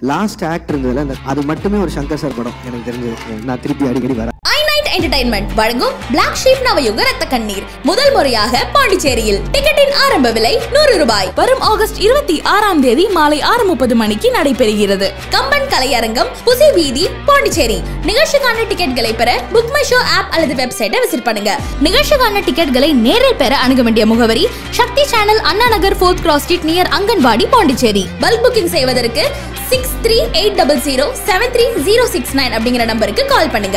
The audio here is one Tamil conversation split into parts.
லாஸ்ட் ஆக்ட் இருந்ததுல அந்த அது மட்டுமே ஒரு சங்கர் சார் படம் எனக்கு தெரிஞ்சது நான் திருப்பி அடிக்கடி வரேன் ஐ நைட் என்டர்டைன்மெண்ட் வழங்கும் பிளாக் ஷீப் நவயுக ரத்த கண்ணீர் முதல் முறையாக பாண்டிச்சேரியில் டிக்கெட்டின் ஆரம்ப விலை நூறு ரூபாய் வரும் ஆகஸ்ட் இருபத்தி ஆறாம் தேதி மாலை ஆறு முப்பது மணிக்கு நடைபெறுகிறது கம்பன் கலையரங்கம் புசி வீதி பாண்டிச்சேரி நிகழ்ச்சிக்கான டிக்கெட்களை பெற புக் மை ஷோ ஆப் அல்லது வெப்சைட்டை விசிட் பண்ணுங்க நிகழ்ச்சிக்கான டிக்கெட்களை நேரில் பெற அணுக வேண்டிய முகவரி Sakthi channel Anna Nagar fourth cross street near anganwadi Pondicherry bulk booking செய்வதற்கு six three eight double zero seven three zero six nine அப்படிங்கிற நம்பருக்கு கால் பண்ணுங்க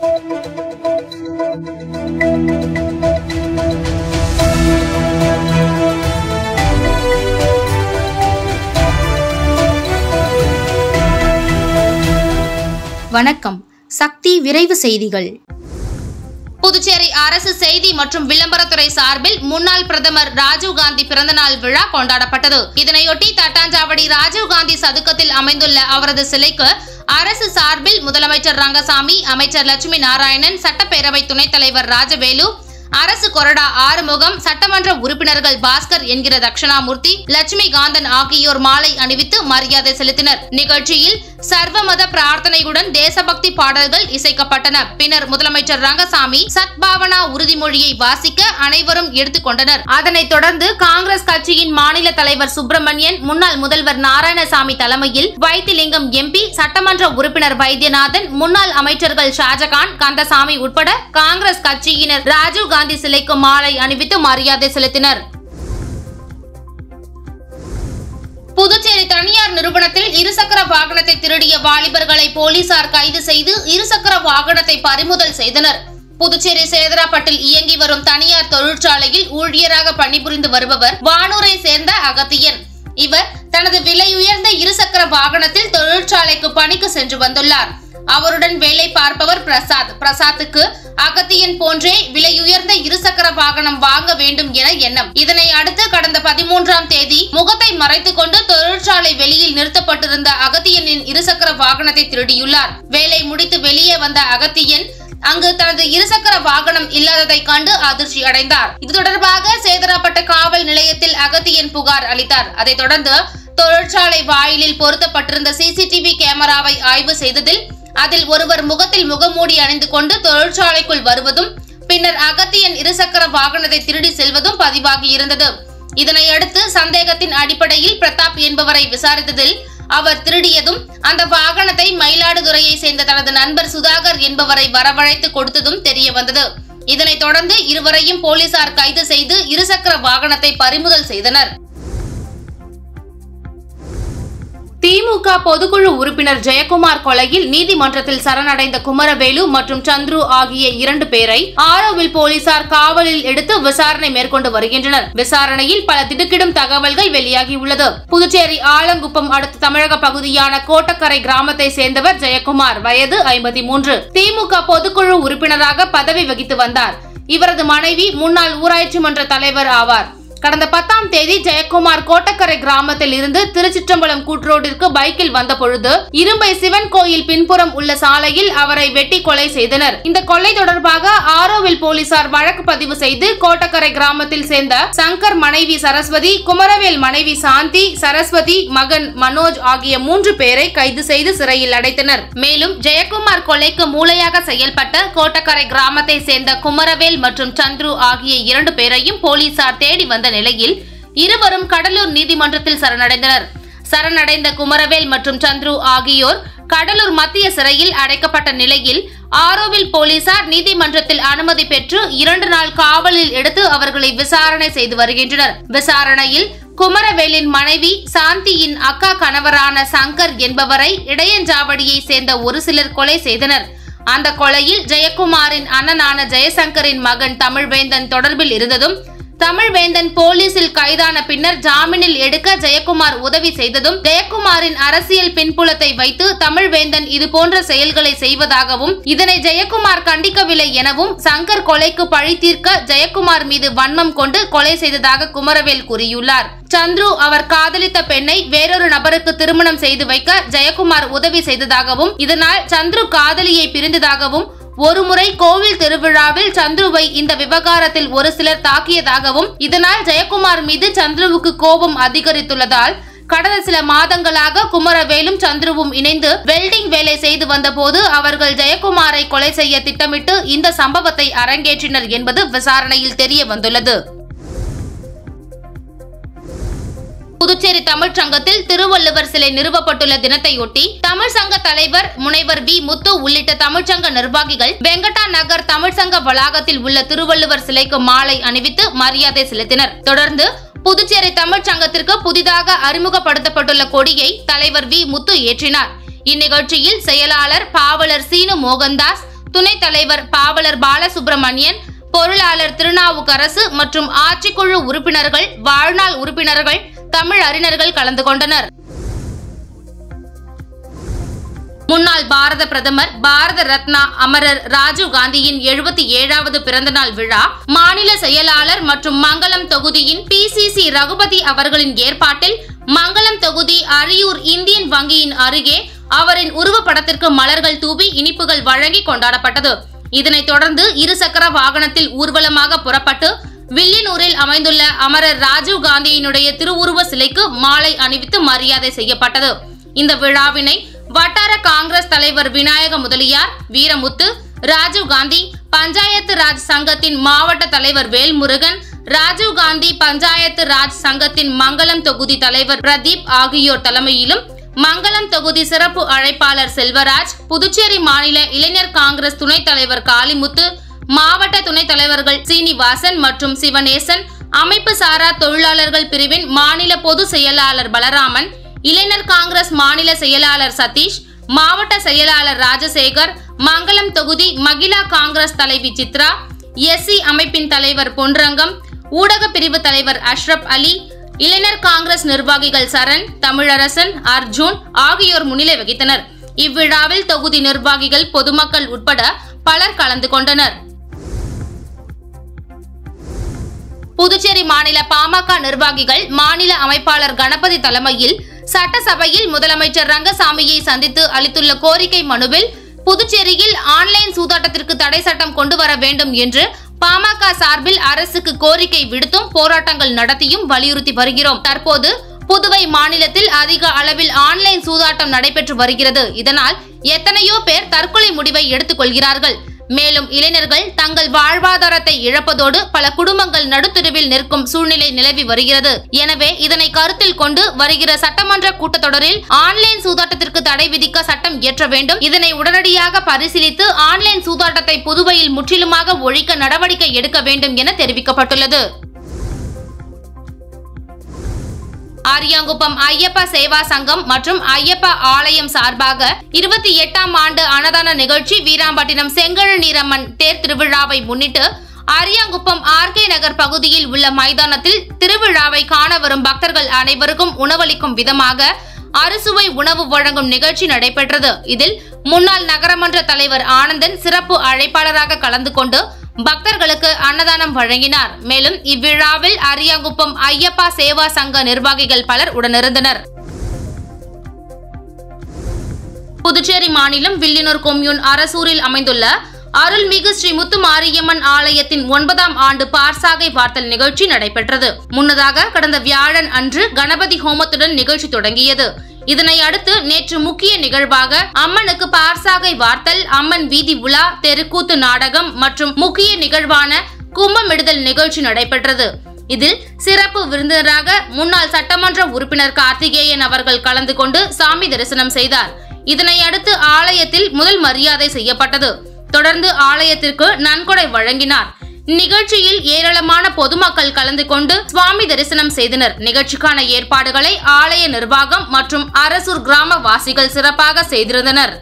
வணக்கம் சக்தி விரைவு செய்திகள் புதுச்சேரி அரசு செய்தி மற்றும் விளம்பரத்துறை சார்பில் முன்னாள் பிரதமர் ராஜீவ்காந்தி பிறந்தநாள் விழா கொண்டாடப்பட்டது இதனையொட்டி தட்டாஞ்சாவடி ராஜீவ்காந்தி சதுக்கத்தில் அமைந்துள்ள அவரது சிலைக்கு அரசு சார்பில் முதலமைச்சர் ரங்கசாமி அமைச்சர் லட்சுமி நாராயணன் சட்டப்பேரவை துணைத் தலைவர் ராஜவேலு அரசு கொறடா ஆறுமுகம் சட்டமன்ற உறுப்பினர்கள் பாஸ்கர் என்கிற தட்சிணாமூர்த்தி லட்சுமி காந்தன் ஆகியோர் மாலை அணிவித்து மரியாதை செலுத்தினர் நிகழ்ச்சியில் சர்வமத பிரார்த்தனையுடன் தேசபக்தி பாடல்கள் இசைக்கப்பட்டன பின்னர் முதலமைச்சர் ரங்கசாமி சத்பாவனா உறுதிமொழியை வாசிக்க அனைவரும் எடுத்துக்கொண்டனர் அதனைத் தொடர்ந்து காங்கிரஸ் கட்சியின் மாநில தலைவர் சுப்பிரமணியன் முன்னாள் முதல்வர் நாராயணசாமி தலைமையில் வைத்திலிங்கம் எம்பி சட்டமன்ற உறுப்பினர் வைத்தியநாதன் முன்னாள் அமைச்சர்கள் ஷாஜகான் கந்தசாமி உட்பட காங்கிரஸ் கட்சியினர் ராஜீவ் காந்தி சிலைக்கு மாலை அணிவித்து மரியாதை செலுத்தினர் புதுச்சேரி தனியார் நிறுவனத்தில் இருசக்கர வாகனத்தை திருடிய வாலிபர்களை போலீசார் கைது செய்து இருசக்கர வாகனத்தை பறிமுதல் செய்தனர் புதுச்சேரி சேதராப்பட்டில் இயங்கி வரும் தனியார் தொழிற்சாலையில் ஊழியராக பணிபுரிந்து வருபவர் வானூரை சேர்ந்த அகத்தியன் இவர் தனது விலையுயர்ந்த இருசக்கர வாகனத்தில் தொழிற்சாலைக்கு பணிக்கு சென்று வந்துள்ளார் அவருடன் வேலை பார்ப்பவர் பிரசாத் பிரசாத்துக்கு அகத்தியன் போன்றே விலையுயர்ந்த இருசக்கர வாகனம் வாங்க வேண்டும் என எண்ணம் இதனை அடுத்து கடந்த பதிமூன்றாம் தேதி முகத்தை மறைத்துக் கொண்டு தொழிற்சாலை வெளியில் நிறுத்தப்பட்டிருந்த அகத்தியனின் இருசக்கர வாகனத்தை திருடியுள்ளார் வேலை முடித்து வெளியே வந்த அகத்தியன் அங்கு தனது இருசக்கர வாகனம் இல்லாததை கண்டு அதிர்ச்சி அடைந்தார் இது தொடர்பாக சேதராப்பட்ட காவல் நிலையத்தில் அகத்தியன் புகார் அளித்தார் அதைத் தொடர்ந்து தொழிற்சாலை வாயிலில் பொருத்தப்பட்டிருந்த சிசிடிவி கேமராவை ஆய்வு செய்ததில் அதில் ஒருவர் முகத்தில் முகமூடி அணிந்து கொண்டு தொழிற்சாலைக்குள் வருவதும் பின்னர் அகத்தியன் இருசக்கர வாகனத்தை திருடி செல்வதும் பதிவாகி இருந்தது இதனை அடுத்து சந்தேகத்தின் அடிப்படையில் பிரதாப் என்பவரை விசாரித்ததில் அவர் திருடியதும் அந்த வாகனத்தை மயிலாடுதுறையை சேர்ந்த தனது நண்பர் சுதாகர் என்பவரை வரவழைத்து கொடுத்ததும் தெரிய வந்தது இதனைத் தொடர்ந்து இருவரையும் போலீசார் கைது செய்து இருசக்கர வாகனத்தை பறிமுதல் செய்தனர் திமுக பொதுக்குழு உறுப்பினர் ஜெயக்குமார் கொலையில் நீதிமன்றத்தில் சரணடைந்த குமரவேலு மற்றும் சந்துரு ஆகிய இரண்டு பேரை ஆரோவில் போலீசார் காவலில் எடுத்து விசாரணை மேற்கொண்டு வருகின்றனர் விசாரணையில் பல திடுக்கிடும் தகவல்கள் வெளியாகியுள்ளது புதுச்சேரி ஆலங்குப்பம் அடுத்த தமிழக பகுதியான கோட்டக்கரை கிராமத்தை சேர்ந்தவர் ஜெயக்குமார் வயது ஐம்பத்தி மூன்று திமுக பொதுக்குழு உறுப்பினராக பதவி வகித்து வந்தார் இவரது மனைவி முன்னாள் ஊராட்சி மன்ற தலைவர் ஆவார் கடந்த பத்தாம் தேதி ஜெயக்குமார் கோட்டக்கரை கிராமத்தில் இருந்து திருச்சிற்றம்பலம் கூட்ரோடிற்கு பைக்கில் வந்த பொழுது இரும்பை சிவன் கோயில் பின்புறம் உள்ள சாலையில் அவரை வெட்டி கொலை செய்தனர் இந்த கொலை தொடர்பாக ஆரோவில் போலீசார் வழக்கு பதிவு செய்து கோட்டக்கரை கிராமத்தில் சேர்ந்த சங்கர் மனைவி சரஸ்வதி குமரவேல் மனைவி சாந்தி சரஸ்வதி மகன் மனோஜ் ஆகிய மூன்று பேரை கைது செய்து சிறையில் அடைத்தனர் மேலும் ஜெயக்குமார் கொலைக்கு மூளையாக செயல்பட்ட கோட்டக்கரை கிராமத்தை சேர்ந்த குமரவேல் மற்றும் சந்துரு ஆகிய இரண்டு பேரையும் போலீசார் தேடி வந்த நிலையில் இருவரும் கடலூர் நீதிமன்றத்தில் சரணடைந்தனர் சரணடைந்த குமரவேல் மற்றும் சந்துரு ஆகியோர் கடலூர் மத்திய சிறையில் அடைக்கப்பட்ட நிலையில் ஆரோவில் போலீசார் நீதிமன்றத்தில் அனுமதி பெற்று இரண்டு நாள் காவலில் எடுத்து அவர்களை விசாரணை செய்து வருகின்றனர் விசாரணையில் குமரவேலின் மனைவி சாந்தியின் அக்கா கணவரான சங்கர் என்பவரை இடையஞ்சாவடியை சேர்ந்த ஒரு சிலர் கொலை செய்தனர் அந்த கொலையில் ஜெயக்குமாரின் அண்ணனான ஜெயசங்கரின் மகன் தமிழ்வேந்தன் தொடர்பில் இருந்ததும் தமிழ்வேந்தன் போலீசில் கைதான பின்னர் ஜாமீனில் எடுக்க ஜெயக்குமார் உதவி செய்ததும் ஜெயக்குமாரின் அரசியல் பின்புலத்தை வைத்து தமிழ்வேந்தன் இதுபோன்ற செயல்களை செய்வதாகவும் இதனை ஜெயக்குமார் கண்டிக்கவில்லை எனவும் சங்கர் கொலைக்கு பழி தீர்க்க ஜெயக்குமார் மீது வன்மம் கொண்டு கொலை செய்ததாக குமரவேல் கூறியுள்ளார் சந்துரு அவர் காதலித்த பெண்ணை வேறொரு நபருக்கு திருமணம் செய்து வைக்க ஜெயக்குமார் உதவி செய்ததாகவும் இதனால் சந்துரு காதலியை பிரிந்ததாகவும் ஒருமுறை கோவில் திருவிழாவில் சந்துருவை இந்த விவகாரத்தில் ஒரு சிலர் தாக்கியதாகவும் இதனால் ஜெயக்குமார் மீது சந்துருவுக்கு கோபம் அதிகரித்துள்ளதால் கடந்த சில மாதங்களாக குமரவேலும் சந்துருவும் இணைந்து வெல்டிங் வேலை செய்து வந்தபோது அவர்கள் ஜெயக்குமாரை கொலை செய்ய திட்டமிட்டு இந்த சம்பவத்தை அரங்கேற்றினர் என்பது விசாரணையில் தெரிய வந்துள்ளது புதுச்சேரி தமிழ்ச் சங்கத்தில் திருவள்ளுவர் சிலை நிறுவப்பட்டுள்ள தினத்தையொட்டி தமிழ் சங்க தலைவர் முனைவர் வி முத்து உள்ளிட்ட தமிழ்ச்சங்க நிர்வாகிகள் வெங்கடா நகர் தமிழ்ச்சங்க வளாகத்தில் உள்ள திருவள்ளுவர் சிலைக்கு மாலை அணிவித்து மரியாதை செலுத்தினர் தொடர்ந்து புதுச்சேரி தமிழ்ச் சங்கத்திற்கு புதிதாக அறிமுகப்படுத்தப்பட்டுள்ள கொடியை தலைவர் வி முத்து ஏற்றினார் இந்நிகழ்ச்சியில் செயலாளர் பாவலர் சீனு மோகன்தாஸ் துணைத் தலைவர் பாவலர் பாலசுப்ரமணியன் பொருளாளர் திருநாவுக்கரசு மற்றும் ஆட்சிக்குழு உறுப்பினர்கள் வாழ்நாள் உறுப்பினர்கள் தமிழ் அறிஞர்கள் கலந்து கொண்டனர் முன்னாள் பாரத பிரதமர் பாரத ரத்னா அமரர் ராஜீவ் காந்தியின் எழுபத்தி ஏழாவது பிறந்தநாள் விழா மாநில செயலாளர் மற்றும் மங்களம் தொகுதியின் பிசிசி ரகுபதி அவர்களின் ஏற்பாட்டில் மங்களம் தொகுதி அரியூர் இந்தியன் வங்கியின் அருகே அவரின் உருவப்படத்திற்கு மலர்கள் தூவி இனிப்புகள் வழங்கி கொண்டாடப்பட்டது இதனைத் தொடர்ந்து இருசக்கர வாகனத்தில் ஊர்வலமாக புறப்பட்டு வில்லியனூரில் அமைந்துள்ள அமரர் ராஜீவ் காந்தியினுடைய திருவுருவ சிலைக்கு மாலை அணிவித்து மரியாதை செய்யப்பட்டது இந்த விழாவினை வட்டார காங்கிரஸ் தலைவர் விநாயக முதலியார் வீரமுத்து ராஜீவ் காந்தி பஞ்சாயத்து ராஜ் சங்கத்தின் மாவட்ட தலைவர் வேல்முருகன் ராஜீவ் காந்தி பஞ்சாயத்து ராஜ் சங்கத்தின் மங்களம் தொகுதி தலைவர் பிரதீப் ஆகியோர் தலைமையிலும் மங்களம் தொகுதி சிறப்பு அழைப்பாளர் செல்வராஜ் புதுச்சேரி மாநில இளைஞர் காங்கிரஸ் துணைத் தலைவர் காளிமுத்து மாவட்ட துணைத் தலைவர்கள் சீனிவாசன் மற்றும் சிவனேசன் அமைப்பு சாரா தொழிலாளர்கள் பிரிவின் மாநில பொது செயலாளர் பலராமன் இளைஞர் காங்கிரஸ் மாநில செயலாளர் சதீஷ் மாவட்ட செயலாளர் ராஜசேகர் மங்களம் தொகுதி மகிழா காங்கிரஸ் தலைவி சித்ரா எஸ்சி அமைப்பின் தலைவர் பொன்ரங்கம் ஊடக பிரிவு தலைவர் அஷ்ரப் அலி இளைஞர் காங்கிரஸ் நிர்வாகிகள் சரண் தமிழரசன் அர்ஜுன் ஆகியோர் முன்னிலை வகித்தனர் இவ்விழாவில் தொகுதி நிர்வாகிகள் பொதுமக்கள் உட்பட பலர் கலந்து கொண்டனர் புதுச்சேரி மாநில பாமக நிர்வாகிகள் மாநில அமைப்பாளர் கணபதி தலைமையில் சட்டசபையில் முதலமைச்சர் ரங்கசாமியை சந்தித்து அளித்துள்ள கோரிக்கை மனுவில் புதுச்சேரியில் ஆன்லைன் சூதாட்டத்திற்கு தடை சட்டம் கொண்டு வர வேண்டும் என்று பாமக சார்பில் அரசுக்கு கோரிக்கை விடுத்தும் போராட்டங்கள் நடத்தியும் வலியுறுத்தி வருகிறோம் தற்போது புதுவை மாநிலத்தில் அதிக அளவில் ஆன்லைன் சூதாட்டம் நடைபெற்று வருகிறது இதனால் எத்தனையோ பேர் தற்கொலை முடிவை எடுத்துக் கொள்கிறார்கள் மேலும் இளைஞர்கள் தங்கள் வாழ்வாதாரத்தை இழப்பதோடு பல குடும்பங்கள் நடுத்தெருவில் நிற்கும் சூழ்நிலை நிலவி வருகிறது எனவே இதனை கருத்தில் கொண்டு வருகிற சட்டமன்ற கூட்டத்தொடரில் ஆன்லைன் சூதாட்டத்திற்கு தடை விதிக்க சட்டம் இயற்ற வேண்டும் இதனை உடனடியாக பரிசீலித்து ஆன்லைன் சூதாட்டத்தை புதுவையில் முற்றிலுமாக ஒழிக்க நடவடிக்கை எடுக்க வேண்டும் என தெரிவிக்கப்பட்டுள்ளது ஆரியாங்குப்பம் ஐயப்ப சேவா சங்கம் மற்றும் ஐயப்ப ஆலயம் சார்பாக இருபத்தி எட்டாம் ஆண்டு அன்னதான நிகழ்ச்சி வீராம்பட்டினம் செங்கழு நீரம்மன் தேர் திருவிழாவை முன்னிட்டு அரியாங்குப்பம் ஆர்கே நகர் பகுதியில் உள்ள மைதானத்தில் திருவிழாவை காண வரும் பக்தர்கள் அனைவருக்கும் உணவளிக்கும் விதமாக அறுசுவை உணவு வழங்கும் நிகழ்ச்சி நடைபெற்றது இதில் முன்னாள் நகரமன்ற தலைவர் ஆனந்தன் சிறப்பு அழைப்பாளராக கலந்து கொண்டு பக்தர்களுக்கு அன்னதானம் வழங்கினார் மேலும் இவ்விழாவில் அரியாங்குப்பம் ஐயப்பா சேவா சங்க நிர்வாகிகள் பலர் உடனிருந்தனர் புதுச்சேரி மாநிலம் வில்லியனூர் கொம்யூன் அரசூரில் அமைந்துள்ள அருள்மிகு ஸ்ரீ முத்து மாரியம்மன் ஆலயத்தின் ஒன்பதாம் ஆண்டு பார்சாகை வார்த்தல் நிகழ்ச்சி நடைபெற்றது முன்னதாக கடந்த வியாழன் அன்று கணபதி ஹோமத்துடன் நிகழ்ச்சி தொடங்கியது இதனை அடுத்து நேற்று முக்கிய நிகழ்வாக அம்மனுக்கு பார்சாகை வார்த்தல் அம்மன் வீதி உலா தெருக்கூத்து நாடகம் மற்றும் முக்கிய நிகழ்வான கும்பமிடுதல் நிகழ்ச்சி நடைபெற்றது இதில் சிறப்பு விருந்தினராக முன்னாள் சட்டமன்ற உறுப்பினர் கார்த்திகேயன் அவர்கள் கலந்து கொண்டு சாமி தரிசனம் செய்தார் இதனை அடுத்து ஆலயத்தில் முதல் மரியாதை செய்யப்பட்டது தொடர்ந்து ஆலயத்திற்கு நன்கொடை வழங்கினார் நிகழ்ச்சியில் ஏராளமான பொதுமக்கள் கலந்து கொண்டு சுவாமி தரிசனம் செய்தனர் நிகழ்ச்சிக்கான ஏற்பாடுகளை ஆலய நிர்வாகம் மற்றும் அரசூர் கிராம வாசிகள் சிறப்பாக செய்திருந்தனர்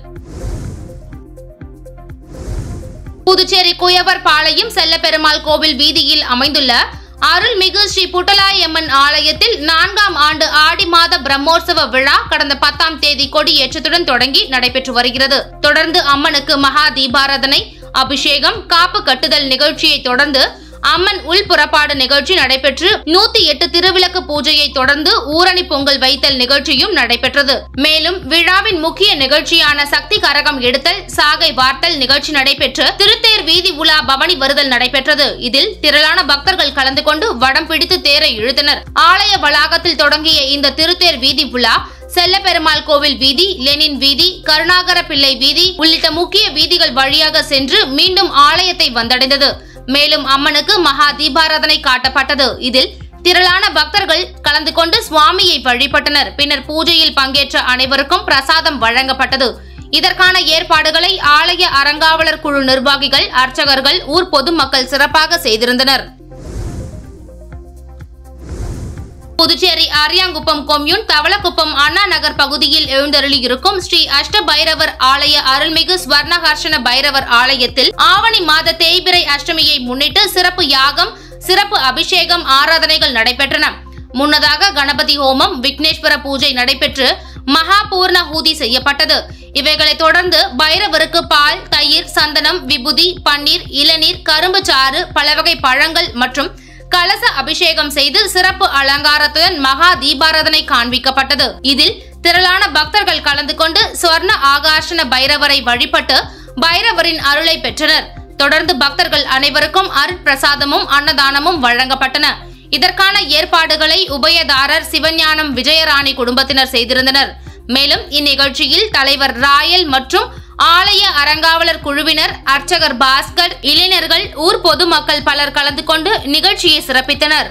புதுச்சேரி குயவர் பாளையம் செல்லப்பெருமாள் கோவில் வீதியில் அமைந்துள்ள அருள்மிகு ஸ்ரீ புட்டலாயம்மன் ஆலயத்தில் நான்காம் ஆண்டு ஆடி மாத பிரம்மோற்சவ விழா கடந்த பத்தாம் தேதி கொடியேற்றத்துடன் தொடங்கி நடைபெற்று வருகிறது தொடர்ந்து அம்மனுக்கு மகா தீபாராதனை அபிஷேகம் காப்பு கட்டுதல் நிகழ்ச்சியை தொடர்ந்து அம்மன் உள் புறப்பாடு நிகழ்ச்சி நடைபெற்று நூத்தி எட்டு திருவிளக்கு பூஜையை தொடர்ந்து ஊரணி பொங்கல் வைத்தல் நிகழ்ச்சியும் நடைபெற்றது மேலும் விழாவின் முக்கிய நிகழ்ச்சியான சக்தி கரகம் எடுத்தல் சாகை வார்த்தல் நிகழ்ச்சி நடைபெற்று திருத்தேர் வீதி உலா பவனி வருதல் நடைபெற்றது இதில் திரளான பக்தர்கள் கலந்து கொண்டு வடம் பிடித்து தேரை இழுத்தனர் ஆலய வளாகத்தில் தொடங்கிய இந்த திருத்தேர் வீதி உலா செல்லப்பெருமாள் கோவில் வீதி லெனின் வீதி கருணாகர பிள்ளை வீதி உள்ளிட்ட முக்கிய வீதிகள் வழியாக சென்று மீண்டும் ஆலயத்தை வந்தடைந்தது மேலும் அம்மனுக்கு மகா தீபாராதனை காட்டப்பட்டது இதில் திரளான பக்தர்கள் கலந்து கொண்டு சுவாமியை வழிபட்டனர் பின்னர் பூஜையில் பங்கேற்ற அனைவருக்கும் பிரசாதம் வழங்கப்பட்டது இதற்கான ஏற்பாடுகளை ஆலய அறங்காவலர் குழு நிர்வாகிகள் அர்ச்சகர்கள் ஊர் பொதுமக்கள் சிறப்பாக செய்திருந்தனர் புதுச்சேரி அரியாங்குப்பம் கொம்யூன் தவளக்குப்பம் அண்ணா நகர் பகுதியில் எழுந்தருளி இருக்கும் ஸ்ரீ அஷ்ட பைரவர் ஆலய அருள்மிகு ஸ்வர்ணஹர்ஷன பைரவர் ஆலயத்தில் ஆவணி மாத தேய்பிரை அஷ்டமியை முன்னிட்டு சிறப்பு யாகம் சிறப்பு அபிஷேகம் ஆராதனைகள் நடைபெற்றன முன்னதாக கணபதி ஹோமம் விக்னேஸ்வர பூஜை நடைபெற்று மகா பூர்ணஹூதி செய்யப்பட்டது இவைகளைத் தொடர்ந்து பைரவருக்கு பால் தயிர் சந்தனம் விபூதி பன்னீர் இளநீர் கரும்பு சாறு பல வகை பழங்கள் மற்றும் கலச அபிஷேகம் செய்து சிறப்பு அலங்காரத்துடன் மகா தீபாராதனை காண்பிக்கப்பட்டது இதில் திரளான பக்தர்கள் கலந்து கொண்டு ஸ்வர்ண ஆகாஷன பைரவரை வழிபட்டு பைரவரின் அருளை பெற்றனர் தொடர்ந்து பக்தர்கள் அனைவருக்கும் அருட்பிரசாதமும் அன்னதானமும் வழங்கப்பட்டன இதற்கான ஏற்பாடுகளை உபயதாரர் சிவஞானம் விஜயராணி குடும்பத்தினர் செய்திருந்தனர் மேலும் இந்நிகழ்ச்சியில் தலைவர் ராயல் மற்றும் ஆலய அறங்காவலர் குழுவினர் அர்ச்சகர் பாஸ்கர் இளைஞர்கள் ஊர் பொதுமக்கள் பலர் கலந்து கொண்டு நிகழ்ச்சியை சிறப்பித்தனர்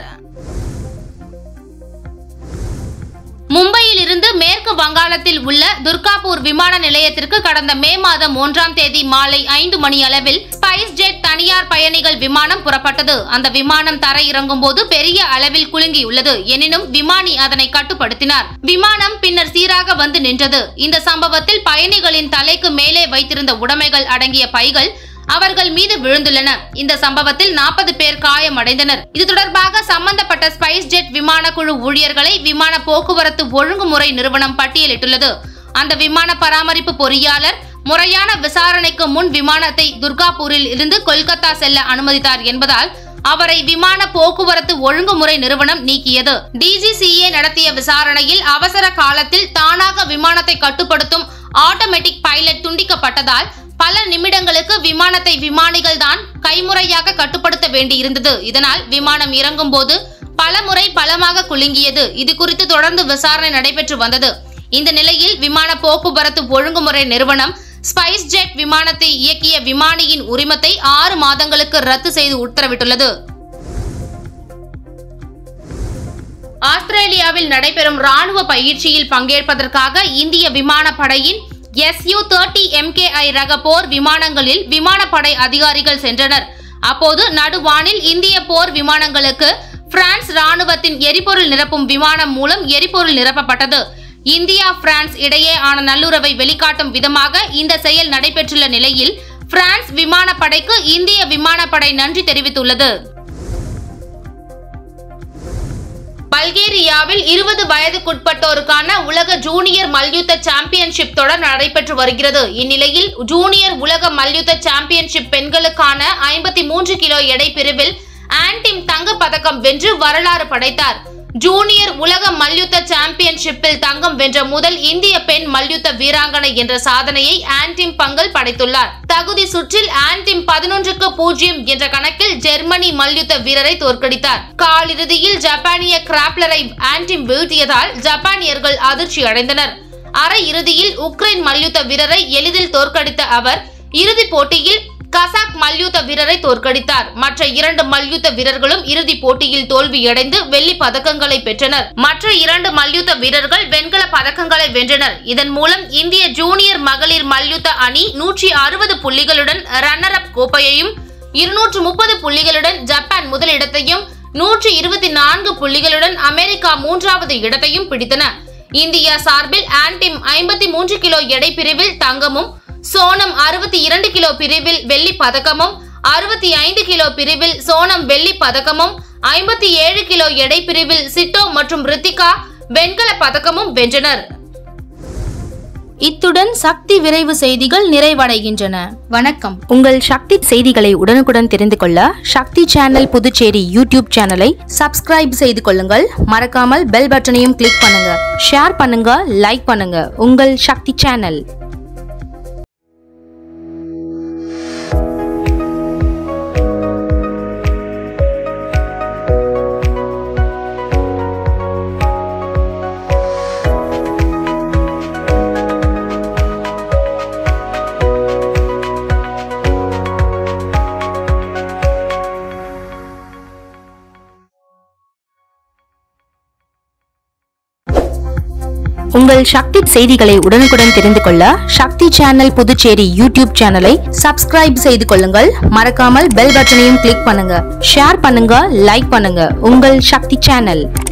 மும்பையில் இருந்து மேற்கு வங்காளத்தில் உள்ள துர்காபூர் விமான நிலையத்திற்கு கடந்த மே மாதம் ஒன்றாம் தேதி மாலை ஐந்து மணி அளவில் ஸ்பைஸ் ஜெட் தனியார் பயணிகள் விமானம் புறப்பட்டது அந்த விமானம் தர இறங்கும் போது பெரிய அளவில் குலுங்கியுள்ளது எனினும் விமானி அதனை கட்டுப்படுத்தினார் விமானம் பின்னர் சீராக வந்து நின்றது இந்த சம்பவத்தில் பயணிகளின் தலைக்கு மேலே வைத்திருந்த உடைமைகள் அடங்கிய பைகள் அவர்கள் மீது விழுந்துள்ளன இந்த சம்பவத்தில் நாற்பது பேர் காயமடைந்தனர் இது தொடர்பாக சம்பந்தப்பட்ட ஸ்பைஸ் ஜெட் விமான குழு ஊழியர்களை விமான போக்குவரத்து ஒழுங்குமுறை நிறுவனம் பட்டியலிட்டுள்ளது அந்த விமான பராமரிப்பு பொறியாளர் முறையான விசாரணைக்கு முன் விமானத்தை துர்காபூரில் இருந்து கொல்கத்தா செல்ல அனுமதித்தார் என்பதால் அவரை விமான போக்குவரத்து ஒழுங்குமுறை நிறுவனம் நீக்கியது டிஜிசிஏ நடத்திய விசாரணையில் அவசர காலத்தில் தானாக விமானத்தை கட்டுப்படுத்தும் ஆட்டோமேட்டிக் பைலட் துண்டிக்கப்பட்டதால் பல நிமிடங்களுக்கு விமானத்தை விமானிகள் தான் கைமுறையாக கட்டுப்படுத்த வேண்டியிருந்தது இதனால் விமானம் இறங்கும் போது பல முறை பலமாக குலுங்கியது இது குறித்து தொடர்ந்து விசாரணை நடைபெற்று வந்தது இந்த நிலையில் விமான போக்குவரத்து ஒழுங்குமுறை நிறுவனம் ஸ்பைஸ் ஜெட் விமானத்தை இயக்கிய விமானியின் உரிமத்தை ஆறு மாதங்களுக்கு ரத்து செய்து உத்தரவிட்டுள்ளது ஆஸ்திரேலியாவில் நடைபெறும் ராணுவ பயிற்சியில் பங்கேற்பதற்காக இந்திய விமானப்படையின் எஸ்யூ தேர்ட்டி எம்கேஐ ரக போர் விமானங்களில் விமானப்படை அதிகாரிகள் சென்றனர் அப்போது நடுவானில் இந்திய போர் விமானங்களுக்கு பிரான்ஸ் ராணுவத்தின் எரிபொருள் நிரப்பும் விமானம் மூலம் எரிபொருள் நிரப்பப்பட்டது இந்தியா பிரான்ஸ் இடையே ஆன நல்லுறவை வெளிக்காட்டும் விதமாக இந்த செயல் நடைபெற்றுள்ள நிலையில் பிரான்ஸ் விமானப்படைக்கு இந்திய விமானப்படை நன்றி தெரிவித்துள்ளது பல்கேரியாவில் இருபது வயதுக்குட்பட்டோருக்கான உலக ஜூனியர் மல்யுத்த சாம்பியன்ஷிப் தொடர் நடைபெற்று வருகிறது இந்நிலையில் ஜூனியர் உலக மல்யுத்த சாம்பியன்ஷிப் பெண்களுக்கான ஐம்பத்தி மூன்று கிலோ எடை பிரிவில் ஆன்டிம் தங்கப் பதக்கம் வென்று வரலாறு படைத்தார் ஜூனியர் உலக மல்யுத்த சாம்பியன்ஷிப்பில் தங்கம் வென்ற முதல் இந்திய பெண் மல்யுத்த வீராங்கனை என்ற சாதனையை ஆன்டிம் பங்கல் படைத்துள்ளார் தகுதி சுற்றில் ஆன்டிம் பதினொன்றுக்கு பூஜ்ஜியம் என்ற கணக்கில் ஜெர்மனி மல்யுத்த வீரரை தோற்கடித்தார் காலிறுதியில் ஜப்பானிய கிராப்லரை ஆன்டிம் வீழ்த்தியதால் ஜப்பானியர்கள் அதிர்ச்சி அடைந்தனர் அரை இறுதியில் உக்ரைன் மல்யுத்த வீரரை எளிதில் தோற்கடித்த அவர் இறுதிப் போட்டியில் கசாக் மல்யுத்த வீரரை தோற்கடித்தார் மற்ற இரண்டு மல்யுத்த வீரர்களும் இறுதிப் போட்டியில் தோல்வியடைந்து வெள்ளி பதக்கங்களை பெற்றனர் மற்ற இரண்டு மல்யுத்த வீரர்கள் வெண்கல பதக்கங்களை வென்றனர் இதன் மூலம் இந்திய ஜூனியர் மகளிர் மல்யுத்த அணி நூற்றி அறுபது புள்ளிகளுடன் ரன்னர் அப் கோப்பையையும் இருநூற்று முப்பது புள்ளிகளுடன் ஜப்பான் முதலிடத்தையும் நூற்றி இருபத்தி நான்கு புள்ளிகளுடன் அமெரிக்கா மூன்றாவது இடத்தையும் பிடித்தன இந்தியா சார்பில் ஆன்டிம் ஐம்பத்தி மூன்று கிலோ எடை பிரிவில் தங்கமும் சோனம் அறுபத்தி இரண்டு கிலோ பிரிவில் வெள்ளி பதக்கமும் அறுபத்தி ஐந்து கிலோ பிரிவில் சோனம் வெள்ளி பதக்கமும் ஐம்பத்தி ஏழு கிலோ எடை பிரிவில் சிட்டோ மற்றும் ரித்திகா வெண்கல பதக்கமும் வென்றனர் இத்துடன் சக்தி விரைவு செய்திகள் நிறைவடைகின்றன வணக்கம் உங்கள் சக்தி செய்திகளை உடனுக்குடன் தெரிந்து கொள்ள சக்தி சேனல் புதுச்சேரி யூடியூப் சேனலை சப்ஸ்கிரைப் செய்து கொள்ளுங்கள் மறக்காமல் பெல் பட்டனையும் கிளிக் பண்ணுங்க ஷேர் பண்ணுங்க லைக் பண்ணுங்க உங்கள் சக்தி சேனல் உங்கள் சக்தி செய்திகளை உடனுக்குடன் தெரிந்து கொள்ள சக்தி சேனல் புதுச்சேரி யூடியூப் சேனலை சப்ஸ்கிரைப் செய்து கொள்ளுங்கள் மறக்காமல் பெல் பட்டனையும் கிளிக் பண்ணுங்க ஷேர் பண்ணுங்க லைக் பண்ணுங்க உங்கள் சக்தி சேனல்